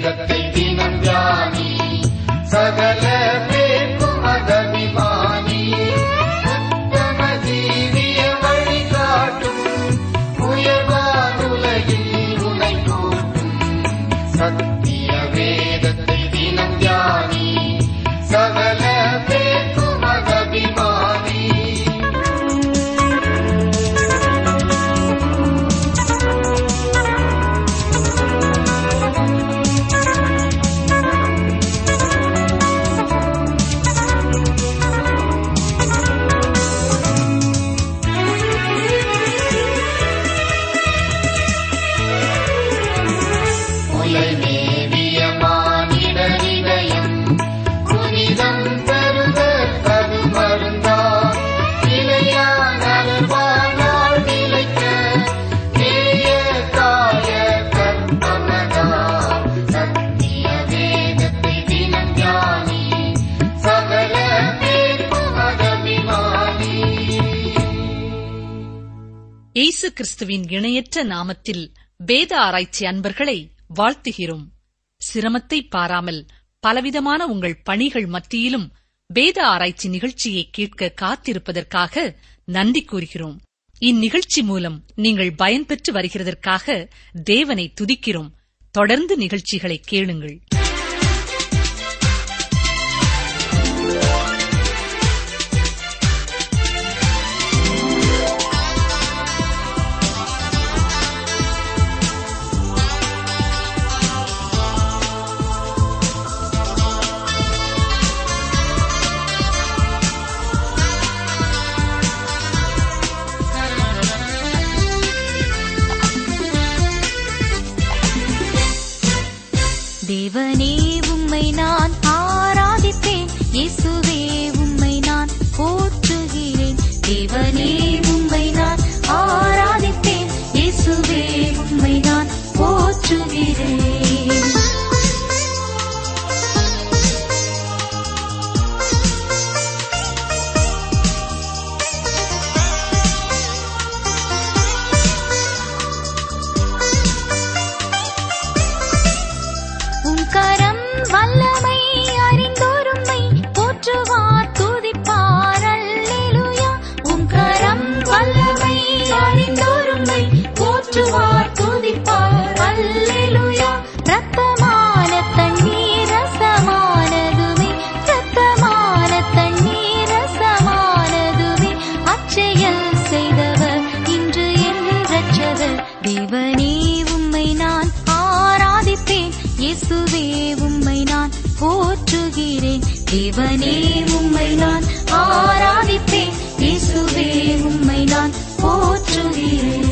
வேதத்தை தினம் தியானி சகல பேர்க்கும் அதபிமானி உத்தம ஜீவிய வழிகாட்டும் உயர்வானுலகில் உனை கூட்டும் சத்திய வேதத்தை தினம் தியானி சகல பேர்க்கும் அதபிமானி உலை மேவிய மானிடரிடயம் புனிதம் பெருக அது மருந்தா நிலையான வாழ்நாள் நிலைக்க நேய காய கற்பமதா சத்திய வேதத்தை தினம் தியானி சகல பேர்க்கும் அதபிமானி இயேசு கிறிஸ்துவின் இணையற்ற நாமத்தில் வேத ஆராய்ச்சி அன்பர்களை வாழ்த்துகிறோம் சிரமத்தை பாராமல் பலவிதமான உங்கள் பணிகள் மத்தியிலும் வேத ஆராய்ச்சி நிகழ்ச்சியை கேட்க காத்திருப்பதற்காக நன்றி கூறுகிறோம் இந்நிகழ்ச்சி மூலம் நீங்கள் பயன்பெற்று வருகிறதற்காக தேவனை துதிக்கிறோம் தொடர்ந்து நிகழ்ச்சிகளை கேளுங்கள் தேவனே உம்மை நான் ஆராதிப்பேன் இயேசுவே உம்மை நான் போற்றுகிறேன் தேவனே உம்மை நான் ஆராதிப்பேன் இயேசுவே உம்மை நான் போற்றுகிறேன் உம் கரம் வல்லமை அறிந்தோரும்மை போற்றுவார் துதிப்பார் அல்லேலூயா உம் கரம் வல்லமை அறிந்தோரும்மை போற்றுவார் துதிப்பார் அல்லேலூயா ரத்தமான தண்ணீர் ரசமானதுவே ரத்தமான தண்ணீர் ரசமானதுவே அச்செயல் செய்தவர் இன்று என் ரட்சகர் தேவனே உம்மை நான் ஆராதிப்பேன் இயேசுவே உம்மை நான் போற்றுகிறேன் தேவனே உம்மை நான் ஆராதிப்பேன் இயேசுவே உம்மை நான் போற்றுகிறேன்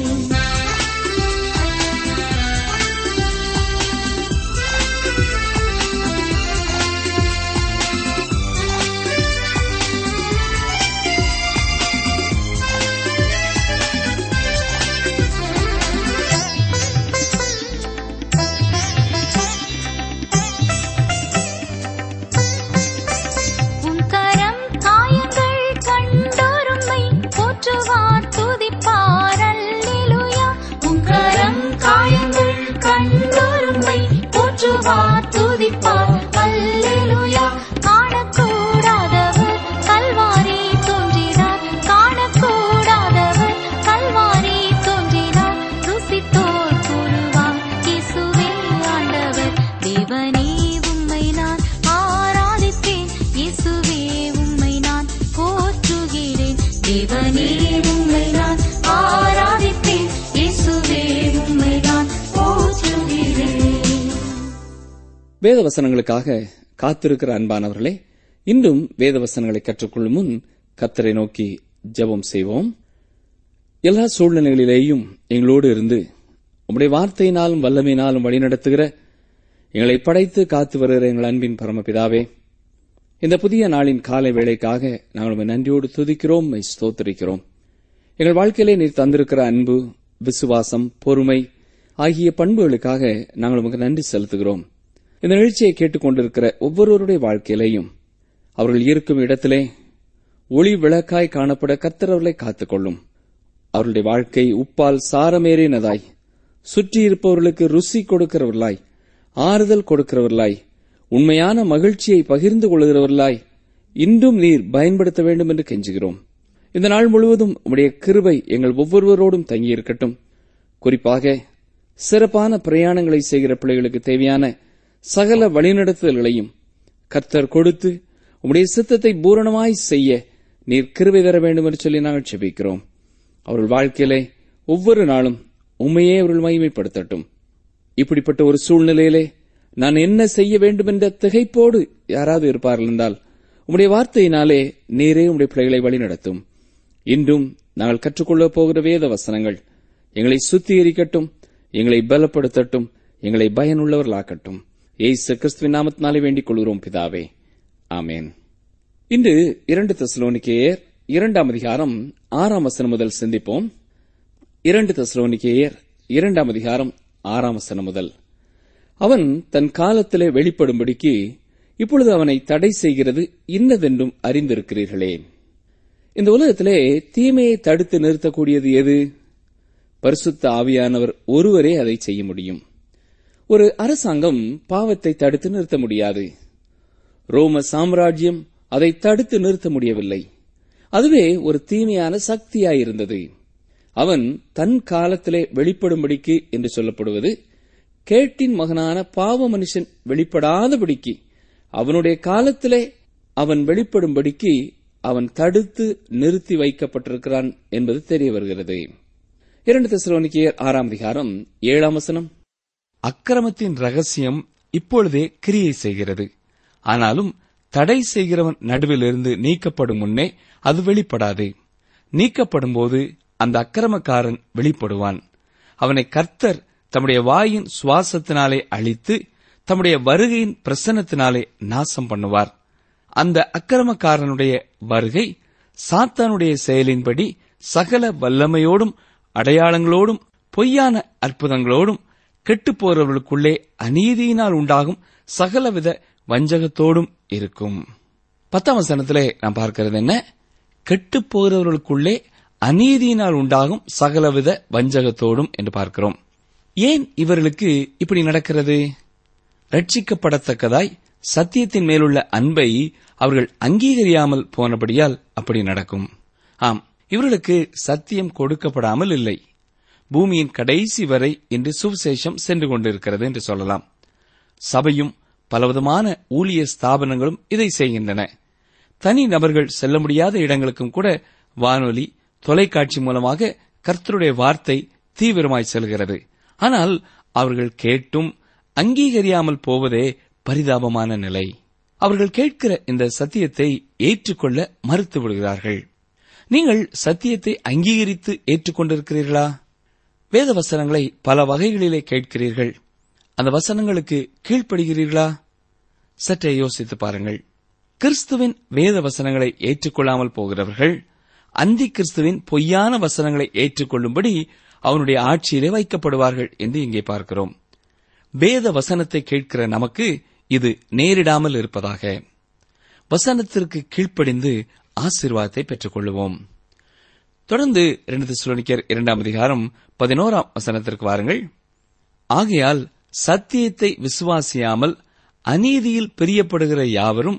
உம் கரம் காயங்கள் கண்டோரும்மை போற்றுவார் துதிப்பார் அல்லேலூயா உம் கரம் காயங்கள் கண்டோரும்மை போற்றுவார் துதிப்பார் அல்லேலூயா காணக்கூடாதவர் கல்வாரி தோன்றினார் காணக்கூடாதவர் கல்வாரி தோன்றினார் ருசித்தோர் கூறுவார் இயேசுவே ஆண்டவர் தேவனே உம்மை நான் ஆராதிப்பேன் இயேசுவே உம்மை நான் போற்றுகிறேன் தேவனே உம்மை நான் ஆராதிப்பேன் இயேசுவே உம்மை நான் போற்றுகிறேன் வேத வசனங்களுக்காக காத்திருக்கிற அன்பானவர்களே இன்றும் வேத வசனங்களை கற்றுக்கொள்ளும் முன் கத்தரை நோக்கி ஜெபம் செய்வோம் எல்லா சூழ்நிலைகளிலேயும் எங்களோடு இருந்து உம்முடைய வார்த்தையினாலும் வல்லமையினாலும் வழிநடத்துகிற எங்களை படைத்து காத்து வருகிற எங்கள் அன்பின் பரமபிதாவே இந்த புதிய நாளின் காலை வேளைக்காக நாங்கள் உம்மை நன்றியோடு துதிக்கிறோம் உம்மை ஸ்தோத்திரிக்கிறோம் எங்கள் வாழ்க்கையிலே நீர் தந்திருக்கிற அன்பு விசுவாசம் பொறுமை ஆகிய பண்புகளுக்காக நாங்கள் உமக்கு நன்றி செலுத்துகிறோம் இந்த நிகழ்ச்சியை கேட்டுக்கொண்டிருக்கிற ஒவ்வொருவருடைய வாழ்க்கையிலேயும் அவர்கள் இருக்கும் இடத்திலே ஒளி விளக்காய் காணப்பட கர்த்தரவர்களை காத்துக்கொள்ளும் அவர்களுடைய வாழ்க்கை உப்பால் சாரமேறினதாய் சுற்றியிருப்பவர்களுக்கு ருசி கொடுக்கிறவர்களாய் ஆறுதல் கொடுக்கிறவர்களாய் உண்மையான மகிழ்ச்சியை பகிர்ந்து கொள்கிறவர்களாய் இன்றும் நீர் பயன்படுத்த வேண்டும் என்று கெஞ்சுகிறோம் இந்த நாள் முழுவதும் உம்முடைய கிருபை எங்கள் ஒவ்வொருவரோடும் தங்கியிருக்கட்டும் குறிப்பாக சிறப்பான பிரயாணங்களை செய்கிற பிள்ளைகளுக்கு தேவையான சகல வழிநடத்துதல்களையும் கர்த்தர் கொடுத்து உம்முடைய சித்தத்தை பூரணமாய் செய்ய நீர் கிருபை தர வேண்டும் என்று சொல்லி நாங்கள் செபிக்கிறோம் அவர்கள் வாழ்க்கையிலே ஒவ்வொரு நாளும் உண்மையே அவர்கள் மகிமைப்படுத்தட்டும் இப்படிப்பட்ட ஒரு சூழ்நிலையிலே நான் என்ன செய்ய வேண்டும் என்ற திகைப்போடு யாராவது இருப்பார்கள் என்றால் உம்முடைய வார்த்தையினாலே நீரே உம்முடைய பிள்ளைகளை வழிநடத்தும் இன்றும் நாங்கள் கற்றுக்கொள்ளப் போகிற வேத வசனங்கள் எங்களை சுத்திகரிக்கட்டும் எங்களை பலப்படுத்தட்டும் எங்களை பயனுள்ளவர்களாக்கட்டும் ஏசு கிறிஸ்துவின் நாமத்தினாலே வேண்டிக் கொள்கிறோம் பிதாவே ஆமேன் இன்று இரண்டு தெசலோனிக்கேயர் இரண்டாம் அதிகாரம் ஆறாம் வசனம் முதல் சிந்திப்போம் இரண்டு தெசலோனிக்கேயர் இரண்டாம் அதிகாரம் ஆறாம் வசனம் முதல் அவன் தன் காலத்திலே வெளிப்படும்படிக்கு இப்பொழுது அவனை தடை செய்கிறது இன்னதென்றும் அறிந்திருக்கிறீர்களே இந்த உலகத்திலே தீமையை தடுத்து நிறுத்தக்கூடியது எது பரிசுத்த ஆவியானவர் ஒருவரே அதை செய்ய முடியும் ஒரு அரசாங்கம் பாவத்தை தடுத்து நிறுத்த முடியாது ரோம சாம்ராஜ்யம் அதை தடுத்து நிறுத்த முடியவில்லை அதுவே ஒரு தீமையான சக்தியாயிருந்தது அவன் தன் காலத்திலே வெளிப்படும்படிக்கு என்று சொல்லப்படுவது கேட்டின் மகனான பாவ மனுஷன் வெளிப்படாதபடிக்கு அவனுடைய காலத்திலே அவன் வெளிப்படும்படிக்கு அவன் தடுத்து நிறுத்தி வைக்கப்பட்டிருக்கிறான் என்பது தெரிய வருகிறது இரண்டு தெசலோனிக்கேயர் ஆறாம் அதிகாரம் ஏழாம் வசனம் அக்கிரமத்தின் ரகசியம் இப்பொழுதே கிரியை செய்கிறது ஆனாலும் தடை செய்கிறவன் நடுவிலிருந்து நீக்கப்படும் முன்னே அது வெளிப்படாது நீக்கப்படும்போது அந்த அக்கிரமக்காரன் வெளிப்படுவான் அவனை கர்த்தர் தம்முடைய வாயின் சுவாசத்தினாலே அழித்து தம்முடைய வருகையின் பிரசன்னத்தினாலே நாசம் பண்ணுவார் அந்த அக்கிரமக்காரனுடைய வருகை சாத்தானுடைய செயலின்படி சகல வல்லமையோடும் அடையாளங்களோடும் பொய்யான அற்புதங்களோடும் கெட்டுப் போறவர்களுக்குள்ளே அநீதியினால் உண்டாகும் சகலவித வஞ்சகத்தோடும் இருக்கும் பத்தாம் வசனத்திலே நாம் பார்க்கிறது என்ன கெட்டுப் போகிறவர்களுக்குள்ளே அநீதியினால் உண்டாகும் சகலவித வஞ்சகத்தோடும் என்று பார்க்கிறோம் ஏன் இவர்களுக்கு இப்படி நடக்கிறது ரட்சிக்கப்படத்தக்கதாய் சத்தியத்தின் மேலுள்ள அன்பை அவர்கள் அங்கீகரியாமல் போனபடியால் அப்படி நடக்கும் ஆம் இவர்களுக்கு சத்தியம் கொடுக்கப்படாமல் இல்லை பூமியின் கடைசி வரை இன்று சுவிசேஷம் சென்று கொண்டிருக்கிறது என்று சொல்லலாம் சபையும் பலவிதமான ஊழிய ஸ்தாபனங்களும் இதை செய்கின்றன தனி நபர்கள் செல்ல முடியாத இடங்களுக்கும் கூட வானொலி தொலைக்காட்சி மூலமாக கர்த்தருடைய வார்த்தை தீவிரமாய் செல்கிறது ஆனால் அவர்கள் கேட்டும் அங்கீகரியாமல் போவதே பரிதாபமான நிலை அவர்கள் கேட்கிற இந்த சத்தியத்தை ஏற்றுக்கொள்ள மறுத்து விடுகிறார்கள் நீங்கள் சத்தியத்தை அங்கீகரித்து ஏற்றுக்கொண்டிருக்கிறீர்களா வேத வசனங்களை பல வகைகளிலே கேட்கிறீர்கள் அந்த வசனங்களுக்கு கீழ்ப்படுகிறீர்களா சற்றே யோசித்து பாருங்கள் கிறிஸ்துவின் வேத வசனங்களை ஏற்றுக்கொள்ளாமல் போகிறவர்கள் அந்தி கிறிஸ்துவின் பொய்யான வசனங்களை ஏற்றுக்கொள்ளும்படி அவனுடைய ஆட்சியிலே வைக்கப்படுவார்கள் என்று இங்கே பார்க்கிறோம் வேத வசனத்தை கேட்கிற நமக்கு இது நேரிடாமல் இருப்பதாக வசனத்திற்கு கீழ்ப்படிந்து ஆசீர்வாதத்தை பெற்றுக் கொள்ளுவோம் தொடர்ந்து இரண்டு தெசலோனிக்கர் இரண்டாம் அதிகாரம் பதினோராம் வசனத்திற்கு வாருங்கள் ஆகையால் சத்தியத்தை விசுவாசியாமல் அநீதியில் பிரியப்படுகிற யாவரும்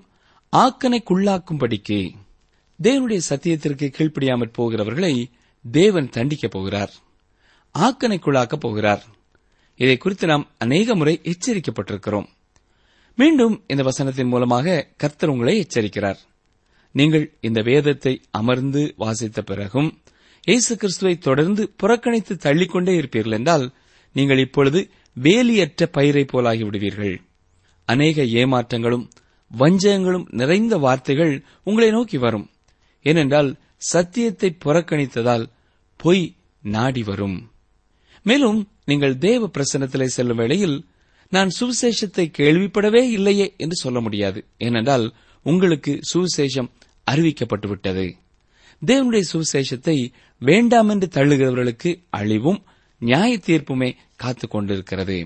ஆக்கனைக்குள்ளாக்கும்படிக்கு தேவனுடைய சத்தியத்திற்கு கீழ்ப்படியாமற் போகிறவர்களை தேவன் தண்டிக்கப் போகிறார் ஆக்கனைக்குள்ளாக்கப் போகிறார் இதை குறித்து நாம் அநேக முறை எச்சரிக்கப்பட்டிருக்கிறோம் மீண்டும் இந்த வசனத்தின் மூலமாக கர்த்தர் உங்களை எச்சரிக்கிறார் நீங்கள் இந்த வேதத்தை அமர்ந்து வாசித்த பிறகும் இயேசு கிறிஸ்துவை தொடர்ந்து புறக்கணித்து தள்ளிக்கொண்டே இருப்பீர்கள் என்றால் நீங்கள் இப்பொழுது வேலியற்ற பயிரை போலாகி விடுவீர்கள் அநேக ஏமாற்றங்களும் வஞ்சகங்களும் நிறைந்த வார்த்தைகள் உங்களை நோக்கி வரும் ஏனென்றால் சத்தியத்தை புறக்கணித்ததால் பொய் நாடி வரும் மேலும் நீங்கள் தேவ பிரசனத்திலே செல்லும் வேளையில் நான் சுவிசேஷத்தை கேள்விப்படவே இல்லையே என்று சொல்ல முடியாது ஏனென்றால் உங்களுக்கு சுவிசேஷம் அறிவிக்கப்பட்டு விட்டது தேவனுடைய சுவிசேஷத்தை வேண்டாம் என்று தள்ளுகிறவர்களுக்கு அழிவும் நியாய தீர்ப்புமே காத்துக் கொண்டிருக்கிறது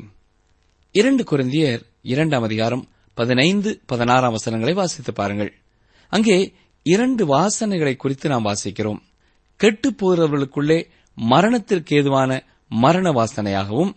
இரண்டு குருந்தியர் இரண்டாம் அதிகாரம் பதினைந்து பதினாறாம் வசனங்களை வாசித்து பாருங்கள் அங்கே இரண்டு வாசனைகளை குறித்து நாம் வாசிக்கிறோம் கெட்டுப் போகிறவர்களுக்குள்ளே மரணத்திற்கு ஏதுவான மரண வாசனையாகவும்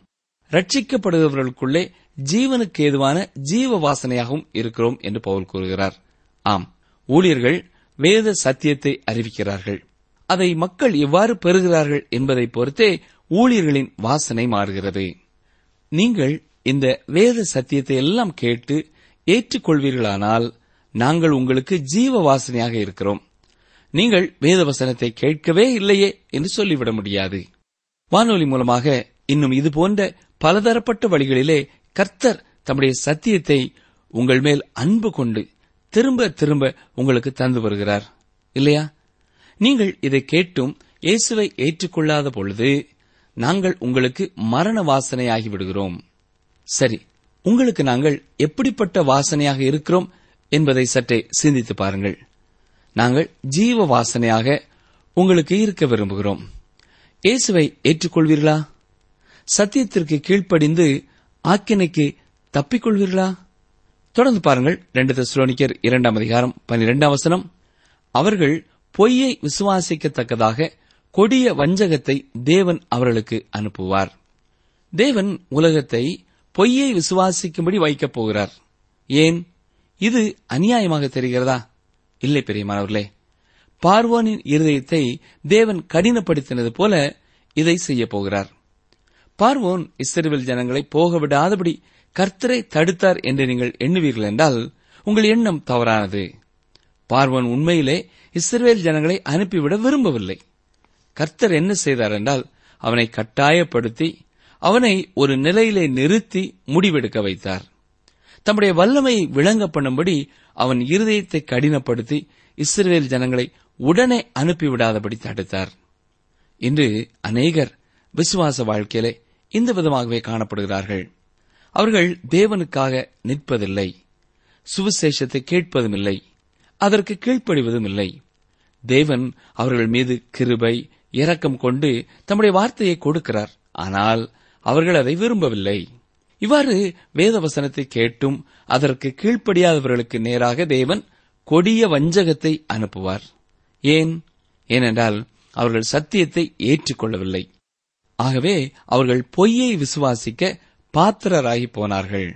ரட்சிக்கப்படுகிறவர்களுக்குள்ளே ஜீவனுக்கு ஏதுவான ஜீவ வாசனையாகவும் இருக்கிறோம் என்று பவுல் கூறுகிறார் ஆம் ஊழியர்கள் வேத சத்தியத்தை அறிவிக்கிறார்கள் அதை மக்கள் எவ்வாறு பெறுகிறார்கள் என்பதை பொறுத்தே ஊழியர்களின் வாசனை மாறுகிறது நீங்கள் இந்த வேத சத்தியத்தை எல்லாம் கேட்டு ஏற்றுக்கொள்வீர்களானால் நாங்கள் உங்களுக்கு ஜீவ வாசனையாக இருக்கிறோம் நீங்கள் வேத வசனத்தை கேட்கவே இல்லையே என்று சொல்லிவிட முடியாது வானொலி மூலமாக இன்னும் இது போன்ற பலதரப்பட்ட வழிகளிலே கர்த்தர் தம்முடைய சத்தியத்தை உங்கள் மேல் அன்பு கொண்டு திரும்ப திரும்ப உங்களுக்கு தந்து வருகிறார் இல்லையா நீங்கள் இதை கேட்டும் இயேசுவை ஏற்றுக்கொள்ளாத பொழுது நாங்கள் உங்களுக்கு மரண வாசனையாகி விடுகிறோம் சரி உங்களுக்கு நாங்கள் எப்படிப்பட்ட வாசனையாக இருக்கிறோம் என்பதை சற்றே சிந்தித்து பாருங்கள் நாங்கள் ஜீவ வாசனையாக உங்களுக்கு இருக்க விரும்புகிறோம் இயேசுவை ஏற்றுக்கொள்வீர்களா சத்தியத்திற்கு கீழ்ப்படிந்து ஆக்கினைக்கு தப்பிக்கொள்வீர்களா தொடர்ந்து பாருங்கள் ரெண்டு தெசலோனிக்கர் இரண்டாம் அதிகாரம் பன்னிரெண்டாம் வசனம் அவர்கள் பொய்யை விசுவாசிக்கத்தக்கதாக கொடிய வஞ்சகத்தை தேவன் அவர்களுக்கு அனுப்புவார் தேவன் உலகத்தை பொய்யை விசுவாசிக்கும்படி வைக்கப் போகிறார் ஏன் இது அநியாயமாக தெரிகிறதா இல்லை பெரியமானவர்களே பார்வோனின் இருதயத்தை தேவன் கடினப்படுத்தினது போல இதை செய்யப் போகிறார் பார்வோன் இஸ்ரேல் ஜனங்களை போக விடாதபடி கர்த்தரை தடுத்தார் என்று நீங்கள் எண்ணுவீர்கள் என்றால் உங்கள் எண்ணம் தவறானது பார்வோன் உண்மையிலே இஸ்ரேல் ஜனங்களை அனுப்பிவிட விரும்பவில்லை கர்த்தர் என்ன செய்தார் என்றால் அவனை கட்டாயப்படுத்தி அவனை ஒரு நிலையிலே நிறுத்தி முடிவெடுக்க வைத்தார் தம்முடைய வல்லமையை விளங்க பண்ணும்படி அவன் இருதயத்தை கடினப்படுத்தி இஸ்ரேல் ஜனங்களை உடனே அனுப்பிவிடாதபடி தடுத்தார் இன்று அநேகர் விசுவாச வாழ்க்கையிலே இந்த விதமாகவே காணப்படுகிறார்கள் அவர்கள் தேவனுக்காக நிற்பதில்லை சுவிசேஷத்தை கேட்பதும் இல்லை அதற்கு கீழ்ப்படிவதும் இல்லை தேவன் அவர்கள் மீது கிருபை இரக்கம் கொண்டு தம்முடைய வார்த்தையை கொடுக்கிறார் ஆனால் அவர்கள் அதை விரும்பவில்லை இவ்வாறு வேத வசனத்தை கேட்டும் அதற்கு கீழ்ப்படியாதவர்களுக்கு நேராக தேவன் கொடிய வஞ்சகத்தை அனுப்புவார் ஏன் ஏனென்றால் அவர்கள் சத்தியத்தை ஏற்றுக்கொள்ளவில்லை ஆகவே அவர்கள் பொய்யை விசுவாசிக்க பாத்திரராகி போனார்கள்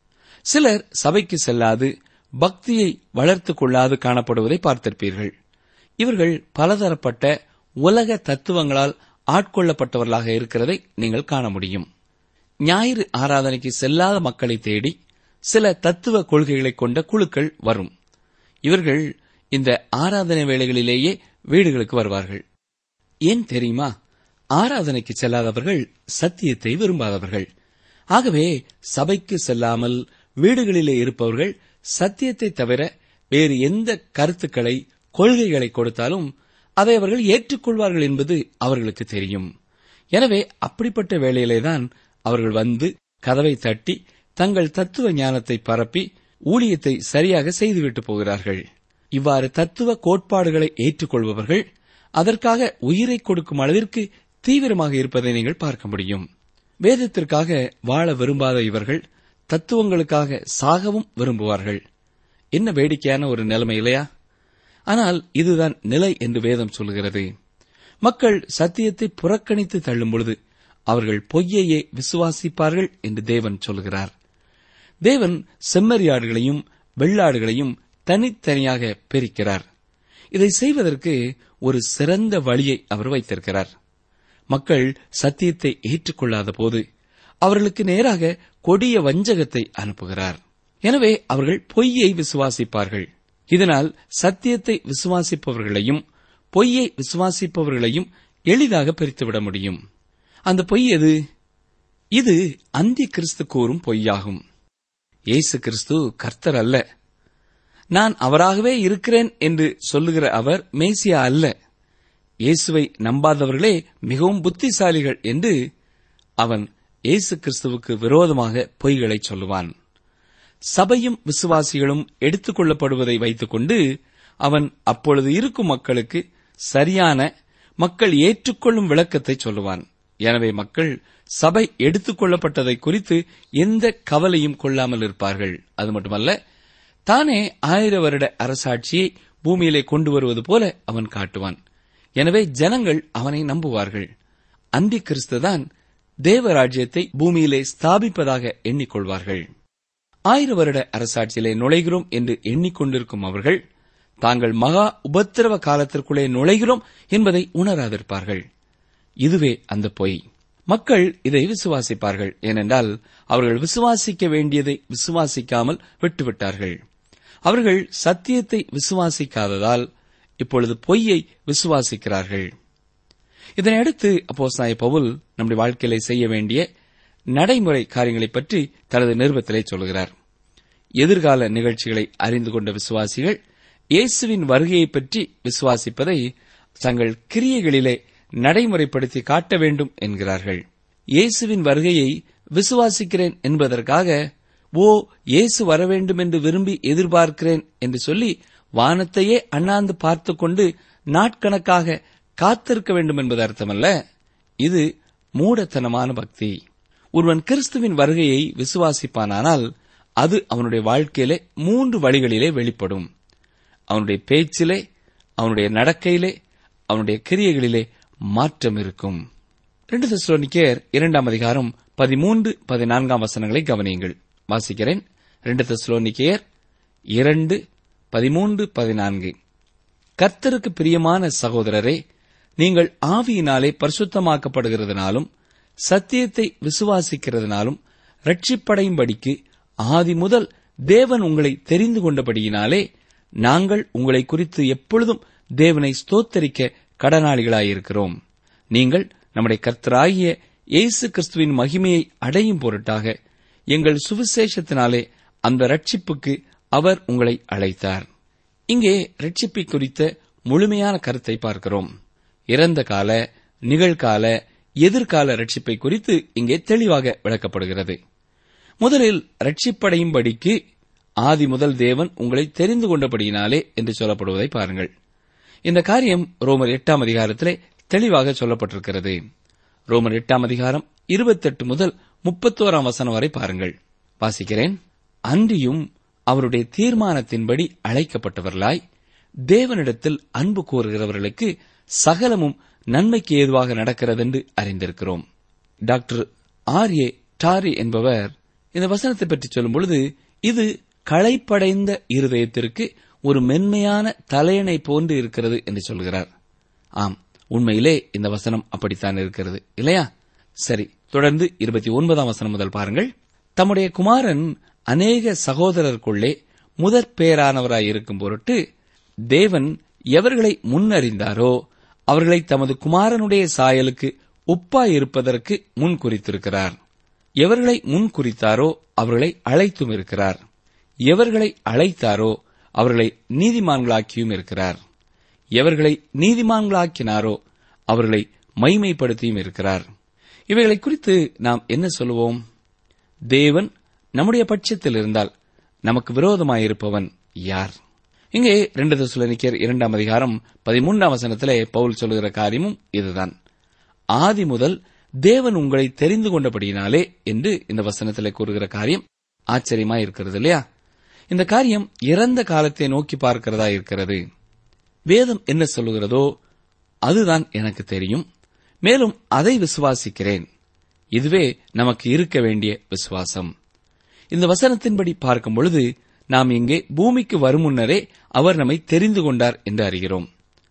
சிலர் சபைக்கு செல்லாது பக்தியை வளர்த்துக் கொள்ளாது காணப்படுவதை பார்த்திருப்பீர்கள் இவர்கள் பலதரப்பட்ட உலக தத்துவங்களால் ஆட்கொள்ளப்பட்டவர்களாக இருக்கிறதை நீங்கள் காண முடியும் ஞாயிறு ஆராதனைக்கு செல்லாத மக்களை தேடி சில தத்துவ கொள்கைகளை கொண்ட குழுக்கள் வரும் இவர்கள் இந்த ஆராதனை வேளைகளிலேயே வீடுகளுக்கு வருவார்கள் ஏன் தெரியுமா ஆராதனைக்கு செல்லாதவர்கள் சத்தியத்தை விரும்பாதவர்கள் ஆகவே சபைக்கு செல்லாமல் வீடுகளிலே இருப்பவர்கள் சத்தியத்தை தவிர வேறு எந்த கருத்துக்களை கொள்கைகளை கொடுத்தாலும் அதை அவர்கள் ஏற்றுக்கொள்வார்கள் என்பது அவர்களுக்கு தெரியும் எனவே அப்படிப்பட்ட வேளையிலேதான் அவர்கள் வந்து கதவை தட்டி தங்கள் தத்துவ ஞானத்தை பரப்பி ஊழியத்தை சரியாக செய்துவிட்டு போகிறார்கள் இவ்வாறு தத்துவ கோட்பாடுகளை ஏற்றுக்கொள்பவர்கள் அதற்காக உயிரை கொடுக்கும் அளவிற்கு தீவிரமாக இருப்பதை நீங்கள் பார்க்க முடியும் வேதத்திற்காக வாழ விரும்பாத இவர்கள் தத்துவங்களுக்காக சாகவும் விரும்புவார்கள் என்ன வேடிக்கையான ஒரு நிலைமை இல்லையா ஆனால் இதுதான் நிலை என்று வேதம் சொல்கிறது மக்கள் சத்தியத்தை புறக்கணித்து தள்ளும் பொழுது அவர்கள் பொய்யையே விசுவாசிப்பார்கள் என்று தேவன் சொல்கிறார் தேவன் செம்மறியாடுகளையும் வெள்ளாடுகளையும் தனித்தனியாக பிரிக்கிறார் இதை செய்வதற்கு ஒரு சிறந்த வழியை அவர் வைத்திருக்கிறார் மக்கள் சத்தியத்தை ஏற்றுக்கொள்ளாத போது அவர்களுக்கு நேராக கொடிய வஞ்சகத்தை அனுப்புகிறார் எனவே அவர்கள் பொய்யை விசுவாசிப்பார்கள் இதனால் சத்தியத்தை விசுவாசிப்பவர்களையும் பொய்யை விசுவாசிப்பவர்களையும் எளிதாக பிரித்துவிட முடியும் அந்த பொய் எது இது அந்தி கிறிஸ்து கூறும் பொய்யாகும் இயேசு கிறிஸ்து கர்த்தர் அல்ல நான் அவராகவே இருக்கிறேன் என்று சொல்லுகிற அவர் மேசியா அல்ல இயேசுவை நம்பாதவர்களே மிகவும் புத்திசாலிகள் என்று அவன் இயேசு கிறிஸ்துவுக்கு விரோதமாக பொய்களை சொல்லுவான் சபையும் விசுவாசிகளும் எடுத்துக் கொள்ளப்படுவதை வைத்துக்கொண்டு அவன் அப்பொழுது இருக்கும் மக்களுக்கு சரியான மக்கள் ஏற்றுக்கொள்ளும் விளக்கத்தை சொல்லுவான் எனவே மக்கள் சபை எடுத்துக் கொள்ளப்பட்டதை குறித்து எந்த கவலையும் கொள்ளாமல் இருப்பார்கள் அது மட்டுமல்ல தானே ஆயிர வருட அரசாட்சியை பூமியிலே கொண்டு வருவது போல அவன் காட்டுவான் எனவே ஜனங்கள் அவனை நம்புவார்கள் அந்தி கிறிஸ்துதான் தேவராஜ்யத்தை பூமியிலே ஸ்தாபிப்பதாக எண்ணிக்கொள்வார்கள் ஆயிர வருட அரசாட்சியிலே நுழைகிறோம் என்று எண்ணிக்கொண்டிருக்கும் அவர்கள் தாங்கள் மகா உபத்திரவ காலத்திற்குள்ளே நுழைகிறோம் என்பதை உணராதிருப்பார்கள் இதுவே அந்த பொய் மக்கள் இதை விசுவாசிப்பார்கள் ஏனென்றால் அவர்கள் விசுவாசிக்க வேண்டியதை விசுவாசிக்காமல் விட்டுவிட்டார்கள் அவர்கள் சத்தியத்தை விசுவாசிக்காததால் இப்பொழுது பொய்யை விசுவாசிக்கிறார்கள் இதனையடுத்து அப்போஸ்தாய பவுல் நம்முடைய வாழ்க்கையில செய்ய வேண்டிய நடைமுறை காரியங்களைப் பற்றி தனது நிருபத்திலே சொல்கிறார் எதிர்கால நிகழ்ச்சிகளை அறிந்து கொண்ட விசுவாசிகள் இயேசுவின் வருகையைப் பற்றி விசுவாசிப்பதை தங்கள் கிரியைகளிலே நடைமுறைப்படுத்தி காட்ட வேண்டும் என்கிறார்கள் இயேசுவின் வருகையை விசுவாசிக்கிறேன் என்பதற்காக ஓ இயேசு வர வேண்டும் என்று விரும்பி எதிர்பார்க்கிறேன் என்று சொல்லி வானத்தையே அண்ணாந்து பார்த்துக் கொண்டு நாட்கணக்காக காத்திருக்க வேண்டும் என்பது அர்த்தமல்ல இது மூடத்தனமான பக்தி ஒருவன் கிறிஸ்துவின் வருகையை விசுவாசிப்பானானால் அது அவனுடைய வாழ்க்கையிலே மூன்று வழிகளிலே வெளிப்படும் அவனுடைய பேச்சிலே அவனுடைய நடக்கையிலே அவனுடைய கிரியைகளிலே மாற்றம் இருக்கும் ரெண்டு தெசலோனிக்கேயர் இரண்டாம் அதிகாரம் பதிமூன்று பதினான்காம் வசனங்களை கவனியுங்கள் வாசிக்கிறேன் ரெண்டு தெசலோனிக்கேயர் இரண்டு பதிமூன்று பதினான்கு கர்த்தருக்கு பிரியமான சகோதரரே நீங்கள் ஆவியினாலே பரிசுத்தமாக்கப்படுகிறதுனாலும் சத்தியத்தை விசுவாசிக்கிறதுனாலும் ரட்சிப்படையும்படிக்கு ஆதி முதல் தேவன் உங்களை தெரிந்து கொண்டபடியினாலே நாங்கள் உங்களை குறித்து எப்பொழுதும் தேவனை ஸ்தோத்தரிக்க கடனாளிகளாயிருக்கிறோம் நீங்கள் நம்முடைய கர்த்தராகிய இயேசு கிறிஸ்துவின் மகிமையை அடையும் பொருட்டாக எங்கள் சுவிசேஷத்தினாலே அந்த ரட்சிப்புக்கு அவர் உங்களை அழைத்தார் இங்கே ரட்சிப்பை குறித்த முழுமையான கருத்தை பார்க்கிறோம் இறந்த கால நிகழ்கால எதிர்கால ரட்சிப்பை குறித்து இங்கே தெளிவாக விளக்கப்படுகிறது முதலில் ரட்சிப்படையும்படிக்கு ஆதி முதல் தேவன் உங்களை தெரிந்து கொண்டபடியினாலே என்று சொல்லப்படுவதை பாருங்கள் இந்த காரியம் ரோமர் எட்டாம் அதிகாரத்திலே தெளிவாக சொல்லப்பட்டிருக்கிறது ரோமர் எட்டாம் அதிகாரம் இருபத்தெட்டு முதல் முப்பத்தோராம் வசனம் வரை பாருங்கள் வாசிக்கிறேன் அன்றியும் அவருடைய தீர்மானத்தின்படி அழைக்கப்பட்டவர்களாய் தேவனிடத்தில் அன்பு கூறுகிறவர்களுக்கு சகலமும் நன்மைக்கு ஏதுவாக நடக்கிறதென்று அறிந்திருக்கிறோம் டாக்டர் ஆர் ஏ டாரி என்பவர் இந்த வசனத்தை பற்றி சொல்லும் பொழுது இது களைப்படைந்த இருதயத்திற்கு ஒரு மென்மையான தலையணை போன்று இருக்கிறது என்று சொல்கிறார் ஆம் உண்மையிலே இந்த வசனம் அப்படித்தான் இருக்கிறது இல்லையா சரி தொடர்ந்து இருபத்தி ஒன்பதாம் வசனம் முதல் பாருங்கள் தம்முடைய குமாரன் அநேக சகோதரருக்குள்ளே முதற் பேரானவராய் இருக்கும் பொருட்டு தேவன் எவர்களை முன்னறிந்தாரோ அவர்களை தமது குமாரனுடைய சாயலுக்கு ஒப்பாயிருப்பதற்கு முன் குறித்திருக்கிறார் எவர்களை முன் குறித்தாரோ அவர்களை அழைத்தும் இருக்கிறார் எவர்களை அழைத்தாரோ அவர்களை நீதிமான்களாக்கியும் இருக்கிறார் எவர்களை நீதிமான்களாக்கினாரோ அவர்களை மைமைப்படுத்தியும் இருக்கிறார் இவைகளை குறித்து நாம் என்ன சொல்லுவோம் தேவன் நம்முடைய பட்சத்தில் இருந்தால் நமக்கு விரோதமாயிருப்பவன் யார் இங்கே இரண்டு தசுலனிக்கர் இரண்டாம் அதிகாரம் பதிமூன்றாம் வசனத்திலே பவுல் சொல்லுகிற காரியமும் இதுதான் ஆதி முதல் தேவன் உங்களை தெரிந்து கொண்டபடியினாலே என்று இந்த வசனத்திலே கூறுகிற காரியம் ஆச்சரியமா இருக்கிறது இல்லையா இந்த காரியம் இறந்த காலத்தை நோக்கி பார்க்கிறதா இருக்கிறது வேதம் என்ன சொல்லுகிறதோ அதுதான் எனக்கு தெரியும் மேலும் அதை விசுவாசிக்கிறேன் இதுவே நமக்கு இருக்க வேண்டிய விசுவாசம் இந்த வசனத்தின்படி பார்க்கும் பொழுது நாம் இங்கே பூமிக்கு வரும் முன்னரே அவர் நம்மை தெரிந்து கொண்டார் என்று அறிகிறோம்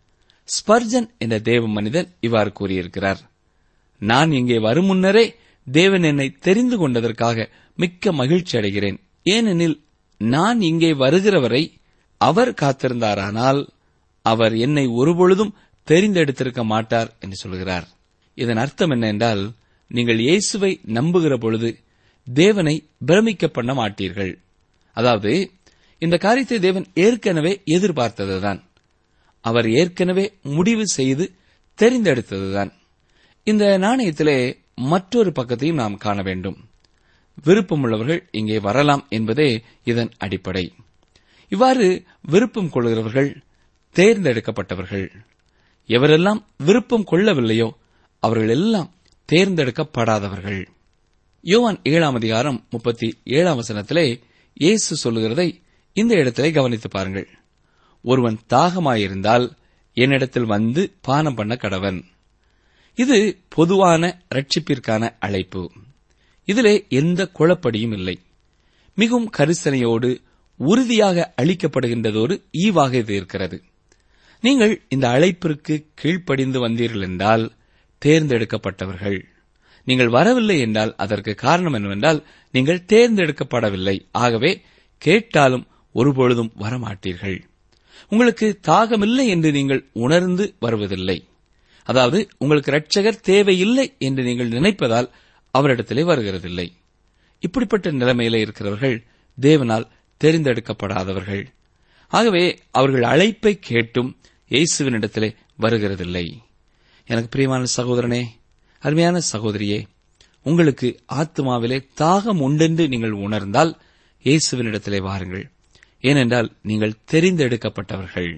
ஸ்பர்ஜன் என்ற தேவ மனிதன் இவ்வாறு கூறியிருக்கிறார் நான் இங்கே வரும் முன்னரே தேவன் என்னை தெரிந்து கொண்டதற்காக மிக்க மகிழ்ச்சி அடைகிறேன் ஏனெனில் நான் இங்கே வருகிறவரை அவர் காத்திருந்தாரானால் அவர் என்னை ஒருபொழுதும் தெரிந்தெடுத்திருக்க மாட்டார் என்று சொல்கிறார் இதன் அர்த்தம் என்ன என்றால் நீங்கள் இயேசுவை நம்புகிற பொழுது தேவனை பிரமிக்க பண்ண மாட்டீர்கள் அதாவது இந்த காரியத்தை தேவன் ஏற்கனவே எதிர்பார்த்ததுதான் அவர் ஏற்கனவே முடிவு செய்து தெரிந்தெடுத்ததுதான் இந்த நாணயத்திலே மற்றொரு பக்கத்தையும் நாம் காண வேண்டும் விருப்பமுள்ளவர்கள் இங்கே வரலாம் என்பதே இதன் அடிப்படை இவ்வாறு விருப்பம் கொள்கிறவர்கள் தேர்ந்தெடுக்கப்பட்டவர்கள் எவரெல்லாம் விருப்பம் கொள்ளவில்லையோ அவர்கள் எல்லாம் தேர்ந்தெடுக்கப்படாதவர்கள் யோவான் ஏழாம் அதிகாரம் முப்பத்தி ஏழாம் வசனத்திலே இயேசு சொல்லுகிறதை இந்த இடத்திலே கவனித்து பாருங்கள் ஒருவன் தாகமாயிருந்தால் என்னிடத்தில் வந்து பானம் பண்ண கடவன் இது பொதுவான ரட்சிப்பிற்கான அழைப்பு இதிலே எந்த குழப்படியும் இல்லை மிகவும் கரிசனையோடு உறுதியாக அளிக்கப்படுகின்றதொரு ஈவாக இது இருக்கிறது நீங்கள் இந்த அழைப்பிற்கு கீழ்ப்படிந்து வந்தீர்கள் என்றால் தேர்ந்தெடுக்கப்பட்டவர்கள் நீங்கள் வரவில்லை என்றால் அதற்கு காரணம் என்னவென்றால் நீங்கள் தேர்ந்தெடுக்கப்படவில்லை ஆகவே கேட்டாலும் ஒருபொழுதும் வரமாட்டீர்கள் உங்களுக்கு தாகமில்லை என்று நீங்கள் உணர்ந்து வருவதில்லை அதாவது உங்களுக்கு இரட்சகர் தேவையில்லை என்று நீங்கள் நினைப்பதால் அவரிடத்திலே வருகிறதில்லை இப்படிப்பட்ட நிலைமையில இருக்கிறவர்கள் தேவனால் தெரிந்தெடுக்கப்படாதவர்கள் ஆகவே அவர்கள் அழைப்பை கேட்டும் இயேசுவினிடத்திலே வருகிறதில்லை எனக்கு பிரியமான சகோதரனே அருமையான சகோதரியே உங்களுக்கு ஆத்மாவிலே தாகம் உண்டென்று நீங்கள் உணர்ந்தால் இயேசுவினிடத்திலே வாருங்கள் ஏனென்றால் நீங்கள் தெரிந்தெடுக்கப்பட்டவர்கள்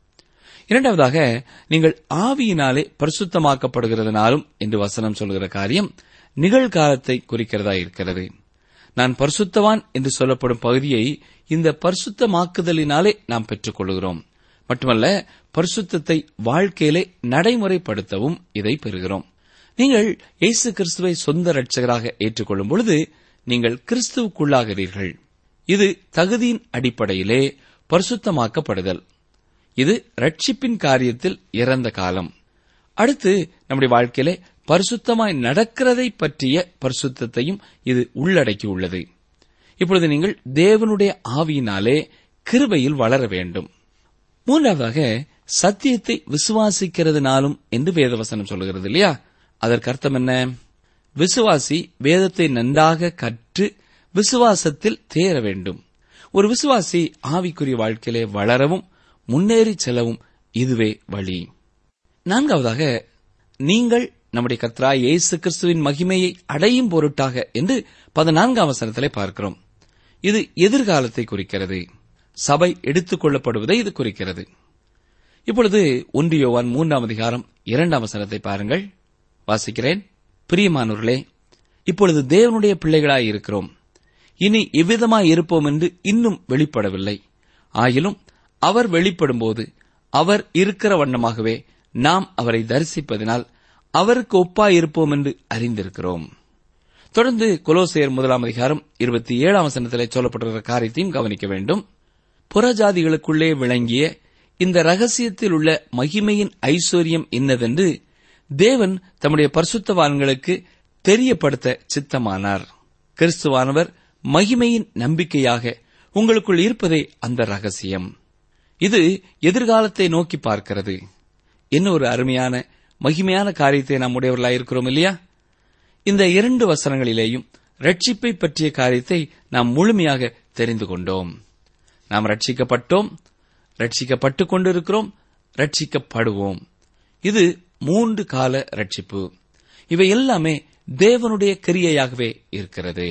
இரண்டாவதாக நீங்கள் ஆவியினாலே பரிசுத்தமாக்கப்படுகிறதுனாலும் என்று வசனம் சொல்கிற காரியம் நிகழ்காலத்தை குறிக்கிறதா இருக்கிறது நான் பரிசுத்தவான் என்று சொல்லப்படும் பகுதியை இந்த பரிசுத்தமாக்குதலினாலே நாம் பெற்றுக் கொள்கிறோம் மட்டுமல்ல பரிசுத்தத்தை வாழ்க்கையிலே நடைமுறைப்படுத்தவும் இதை பெறுகிறோம் நீங்கள் இயேசு கிறிஸ்துவை சொந்த இரட்சகராக ஏற்றுக்கொள்ளும் பொழுது நீங்கள் கிறிஸ்துவுக்குள்ளாகிறீர்கள் இது தகுதியின் அடிப்படையிலே பரிசுத்தமாக்கப்படுதல் இது ரட்சிப்பின் காரியத்தில் இறந்த காலம் அடுத்து நம்முடைய வாழ்க்கையிலே பரிசுத்தமாய் நடக்கிறதை பற்றிய பரிசுத்தத்தையும் இது உள்ளடக்கி உள்ளது இப்பொழுது நீங்கள் தேவனுடைய ஆவியினாலே கிருபையில் வளர வேண்டும் மூன்றாவதாக சத்தியத்தை விசுவாசிக்கிறதுனாலும் என்று வேதவசனம் சொல்லுகிறது இல்லையா அதற்கு அர்த்தம் என்ன விசுவாசி வேதத்தை நன்றாக கற்று விசுவாசத்தில் தேர வேண்டும் ஒரு விசுவாசி ஆவிக்குரிய வாழ்க்கையிலே வளரவும் முன்னேறி செல்லவும் இதுவே வழி நான்காவதாக நீங்கள் நம்முடைய கர்த்தராய் இயேசு கிறிஸ்துவின் மகிமையை அடையும் பொருட்டாக என்று பதினான்காம் வசனத்திலே பார்க்கிறோம் இது எதிர்காலத்தை குறிக்கிறது சபை எடுத்துக் கொள்ளப்படுவதை இது குறிக்கிறது இப்பொழுது ஒன்று யோவான் மூன்றாம் அதிகாரம் இரண்டாம் வசனத்தை பாருங்கள் வாசிக்கிறேன் பிரியமானவர்களே இப்பொழுது தேவனுடைய பிள்ளைகளாய் இருக்கிறோம் இனி எவ்விதமாய் இருப்போம் என்று இன்னும் வெளிப்படவில்லை ஆயிலும் அவர் வெளிப்படும்போது அவர் இருக்கிற வண்ணமாகவே நாம் அவரை தரிசிப்பதினால் அவருக்கு ஒப்பாய் இருப்போம் என்று அறிந்திருக்கிறோம் தொடர்ந்து கொலோசையர் முதலாம் அதிகாரம் இருபத்தி ஏழாம் வசனத்திலே சொல்லப்பட்டிருக்கிற காரியத்தையும் கவனிக்க வேண்டும் புறஜாதிகளுக்குள்ளே விளங்கிய இந்த ரகசியத்தில் உள்ள மகிமையின் ஐஸ்வர்யம் என்னதென்று தேவன் தம்முடைய பரிசுத்தவான்களுக்கு தெரியப்படுத்த சித்தமானார் கிறிஸ்துவானவர் மகிமையின் நம்பிக்கையாக உங்களுக்குள் இருப்பதே அந்த ரகசியம் இது எதிர்காலத்தை நோக்கி பார்க்கிறது என்ன ஒரு அருமையான மகிமையான காரியத்தை நாம் உடையவர்களாய் இருக்கிறோம் இல்லையா இந்த இரண்டு வசனங்களிலேயும் ரட்சிப்பை பற்றிய காரியத்தை நாம் முழுமையாக தெரிந்து கொண்டோம் நாம் ரட்சிக்கப்பட்டோம் ரட்சிக்கப்பட்டுக் கொண்டிருக்கிறோம் ரட்சிக்கப்படுவோம் இது மூன்று கால ரட்சிப்பு இவை எல்லாமே தேவனுடைய கிரியையாகவே இருக்கிறது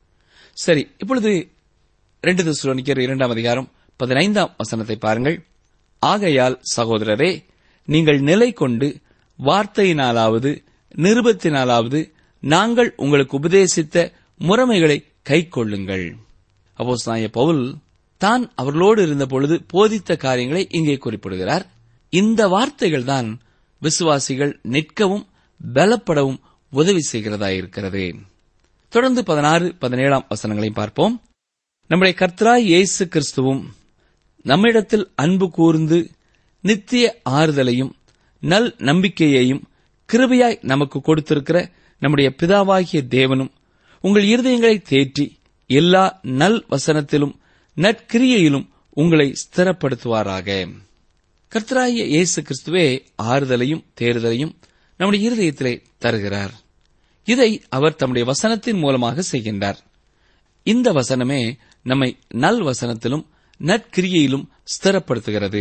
சரி இப்பொழுது ரெண்டு திசுலோனிக்கர் இரண்டாம் அதிகாரம் பதினைந்தாம் வசனத்தை பாருங்கள் ஆகையால் சகோதரரே நீங்கள் நிலை கொண்டு வார்த்தையினாலாவது நிருபத்தினாலாவது நாங்கள் உங்களுக்கு உபதேசித்த முறைமைகளை கைக்கொள்ளுங்கள் அப்போஸ்தலனாகிய பவுல் தான் அவர்களோடு இருந்த பொழுது போதித்த காரியங்களை இங்கே குறிப்பிடுகிறார் இந்த வார்த்தைகள் தான் விசுவாசிகள் நிற்கவும் பலப்படவும் உதவி செய்கிறதா இருக்கிறது தொடர்ந்து பதினாறு பதினேழாம் வசனங்களையும் பார்ப்போம் நம்முடைய கர்த்தராய் இயேசு கிறிஸ்துவும் நம்மிடத்தில் அன்பு கூர்ந்து நித்திய ஆறுதலையும் நல் நம்பிக்கையையும் கிருபையாய் நமக்கு கொடுத்திருக்கிற நம்முடைய பிதாவாகிய தேவனும் உங்கள் இருதயங்களை தேற்றி எல்லா நல் வசனத்திலும் நற்கிரியையிலும் உங்களை ஸ்திரப்படுத்துவாராக கர்த்தராகிய இயேசு கிறிஸ்துவே ஆறுதலையும் தேறுதலையும் நம்முடைய இருதயத்திலே தருகிறார் இதை அவர் தம்முடைய வசனத்தின் மூலமாக செய்கின்றார் இந்த வசனமே நம்மை நல் வசனத்திலும் நற்கிரியையிலும் ஸ்திரப்படுத்துகிறது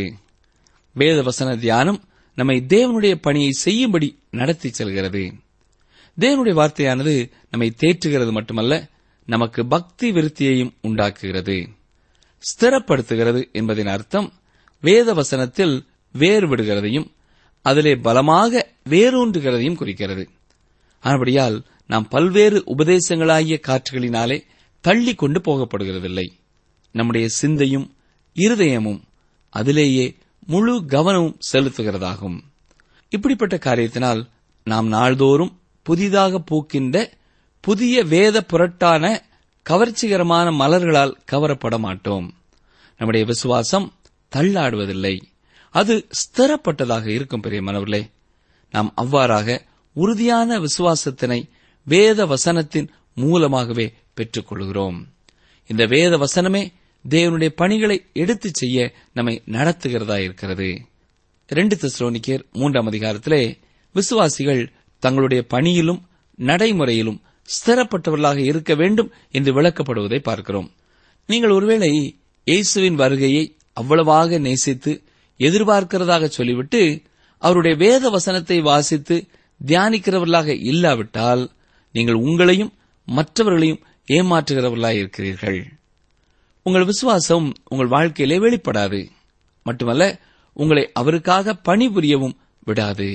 வேத வசன தியானம் நம்மை தேவனுடைய பணியை செய்யும்படி நடத்தி செல்கிறது தேவனுடைய வார்த்தையானது நம்மை தேற்றுகிறது மட்டுமல்ல நமக்கு பக்தி விருத்தியையும் உண்டாக்குகிறது ஸ்திரப்படுத்துகிறது என்பதின் அர்த்தம் வேத வசனத்தில் வேறுபடுகிறதையும் அதிலே பலமாக வேரூன்றுகிறதையும் குறிக்கிறது ஆனபடியால் நாம் பல்வேறு உபதேசங்களாகிய காற்றுகளினாலே தள்ளி கொண்டு போகப்படுகிறதில்லை நம்முடைய சிந்தையும் இருதயமும் அதிலேயே முழு கவனமும் செலுத்துகிறதாகும் இப்படிப்பட்ட காரியத்தினால் நாம் நாள்தோறும் புதிதாக பூக்கின்ற புதிய வேத புரட்டான கவர்ச்சிகரமான மலர்களால் கவரப்பட மாட்டோம் நம்முடைய விசுவாசம் தள்ளாடுவதில்லை அது ஸ்திரப்பட்டதாக இருக்கும் பெரிய மனவர்களே நாம் அவ்வாறாக உறுதியான விசுவாசத்தினை வேத வசனத்தின் மூலமாகவே பெற்றுக் கொள்கிறோம் இந்த வேத வசனமே தேவனுடைய பணிகளை எடுத்துச் செய்ய நம்மை நடத்துகிறதா இருக்கிறது இரண்டு தெசலோனிக்கேர் மூன்றாம் அதிகாரத்திலே விசுவாசிகள் தங்களுடைய பணியிலும் நடைமுறையிலும் ஸ்திரப்பட்டவர்களாக இருக்க வேண்டும் என்று விளக்கப்படுவதை பார்க்கிறோம் நீங்கள் ஒருவேளை இயேசுவின் வருகையை அவ்வளவாக நேசித்து எதிர்பார்க்கிறதாக சொல்லிவிட்டு அவருடைய வேத வசனத்தை வாசித்து தியானிக்கிறவர்களாக இல்லாவிட்டால் நீங்கள் உங்களையும் மற்றவர்களையும் ஏமாற்றுகிறவர்களாக இருக்கிறீர்கள் உங்கள் விசுவாசம் உங்கள் வாழ்க்கையிலே வெளிப்படாது மட்டுமல்ல உங்களை அவருக்காக பணிபுரியவும் விடாது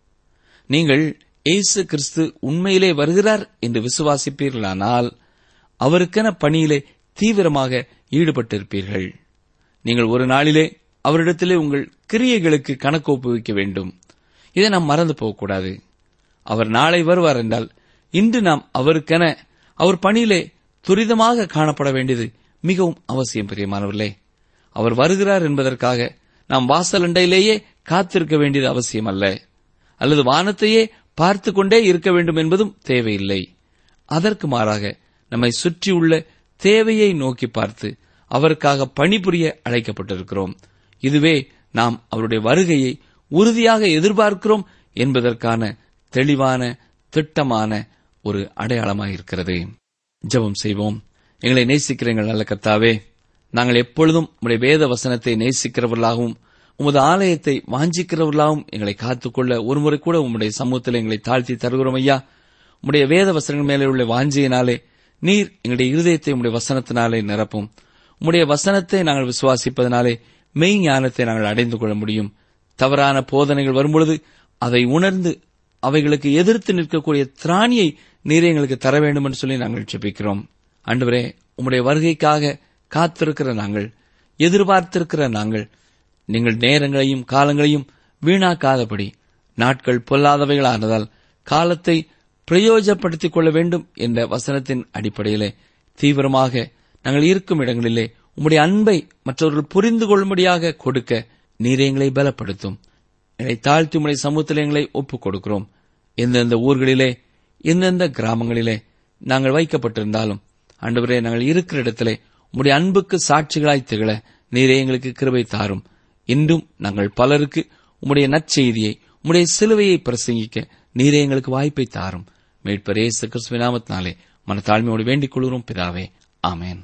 நீங்கள் இயேசு கிறிஸ்து உண்மையிலே வருகிறார் என்று விசுவாசிப்பீர்களானால் அவருக்கென பணியிலே தீவிரமாக ஈடுபட்டிருப்பீர்கள் நீங்கள் ஒரு நாளிலே அவரிடத்திலே உங்கள் கிரியைகளுக்கு கணக்கு ஒப்புவிக்க வேண்டும் இதை நாம் மறந்து போகக்கூடாது அவர் நாளை வருவார் என்றால் இன்று நாம் அவருக்கென அவர் பணியிலே துரிதமாக காணப்பட வேண்டியது மிகவும் அவசியம் பிரியமானவர்களே அவர் வருகிறார் என்பதற்காக நாம் வாசலண்டையிலேயே காத்திருக்க வேண்டியது அவசியம் அல்ல அல்லது வானத்தையே பார்த்து கொண்டே இருக்க வேண்டும் என்பதும் தேவையில்லை அதற்கு மாறாக நம்மை சுற்றியுள்ள தேவையை நோக்கி பார்த்து அவருக்காக பணிபுரிய அழைக்கப்பட்டிருக்கிறோம் இதுவே நாம் அவருடைய வருகையை உறுதியாக எதிர்பார்க்கிறோம் என்பதற்கான தெளிவான திட்டமான ஒரு அடையாளமாயிருக்கிறது ஜெபம் செய்வோம் எங்களை நேசிக்கிற எங்கள் நல்ல கர்த்தாவே நாங்கள் எப்பொழுதும் உம்முடைய வேத வசனத்தை நேசிக்கிறவர்களாகவும் உமது ஆலயத்தை வாஞ்சிக்கிறவர்களாகவும் எங்களை காத்துக்கொள்ள ஒருமுறை கூட உம்முடைய சமூகத்தில் எங்களை தாழ்த்தி தருகிறோம் ஐயா உம்முடைய வேத வசனங்கள் மேலே உள்ள வாஞ்சியினாலே நீர் எங்களுடைய இருதயத்தை உம்முடைய வசனத்தினாலே நிரப்பும் உம்முடைய வசனத்தை நாங்கள் விசுவாசிப்பதனாலே மெய் ஞானத்தை நாங்கள் அடைந்து கொள்ள முடியும் தவறான போதனைகள் வரும்பொழுது அதை உணர்ந்து அவைகளுக்கு எதிர்த்து நிற்கக்கூடிய திராணியை நீரே எங்களுக்கு தர வேண்டும் என்று சொல்லி நாங்கள் ஜெபிக்கிறோம் ஆண்டவரே உம்முடைய வருகைக்காக காத்திருக்கிற நாங்கள் எதிர்பார்த்திருக்கிற நாங்கள் நீங்கள் நேரங்களையும் காலங்களையும் வீணாக்காதபடி நாட்கள் பொல்லாதவைகளானதால் காலத்தை பிரயோஜனப்படுத்திக் கொள்ள வேண்டும் என்ற வசனத்தின் அடிப்படையிலே தீவிரமாக நாங்கள் இருக்கும் இடங்களிலே உம்முடைய அன்பை மற்றவர்கள் புரிந்து கொள்ளும்படியாக கொடுக்க நீர் எங்களை பலப்படுத்தும் எங்களை தாழ்த்தி உம்முடைய சமூகத்தில் எங்களை ஒப்புக் கொடுக்கிறோம் எந்தெந்த ஊர்களிலே எந்தெந்த கிராமங்களிலே நாங்கள் வைக்கப்பட்டிருந்தாலும் ஆண்டவரே நாங்கள் இருக்கிற இடத்திலே உம்முடைய அன்புக்கு சாட்சிகளாய் திகழ நீரே எங்களுக்கு கிருபை தாரும் இன்றும் நாங்கள் பலருக்கு உம்முடைய நற்செய்தியை உம்முடைய சிலுவையை பிரசங்கிக்க நீரே எங்களுக்கு வாய்ப்பை தாரும் மீட்பர் இயேசு கிறிஸ்துவின் நாமத்தினாலே மனத்தாழ்மையோடு வேண்டிக் கொள்கிறோம் பிதாவே ஆமென்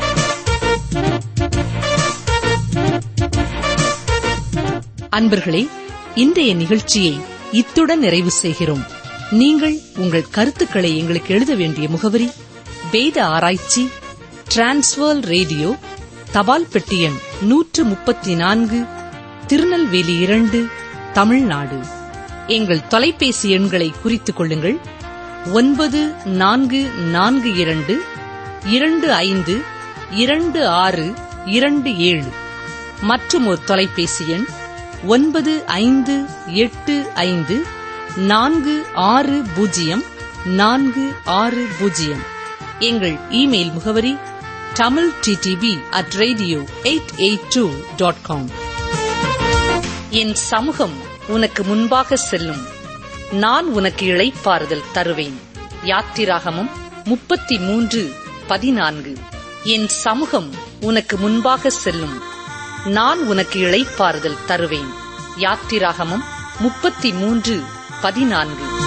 அன்பர்களே இன்றைய நிகழ்ச்சியை இத்துடன் நிறைவு செய்கிறோம் நீங்கள் உங்கள் கருத்துக்களை எங்களுக்கு எழுத வேண்டிய முகவரி வேத ஆராய்ச்சி டிரான்ஸ்வர் ரேடியோ தபால் பெட்டி எண் நூற்று முப்பத்தி நான்கு திருநெல்வேலி இரண்டு தமிழ்நாடு எங்கள் தொலைபேசி எண்களை குறித்துக் கொள்ளுங்கள் ஒன்பது நான்கு நான்கு இரண்டு இரண்டு ஐந்து இரண்டு ஆறு இரண்டு ஏழு மற்றும் ஒரு தொலைபேசி எண் ஒன்பது ஐந்து எட்டு ஐந்து நான்கு ஆறு பூஜ்ஜியம் நான்கு ஆறு பூஜ்ஜியம் எங்கள் இமெயில் முகவரி Tamil DTP at radio eight eight two dot com என் சமூகம் உனக்கு முன்பாக செல்லும் நான் உனக்கு இளைப்பாறுதல் தருவேன் யாத்திராகமும் முப்பத்தி மூன்று பதினான்கு என் சமூகம் உனக்கு முன்பாக செல்லும் நான் உனக்கு இளைப்பாறுதல் தருவேன் யாத்திராகமும் முப்பத்தி மூன்று பதினான்கு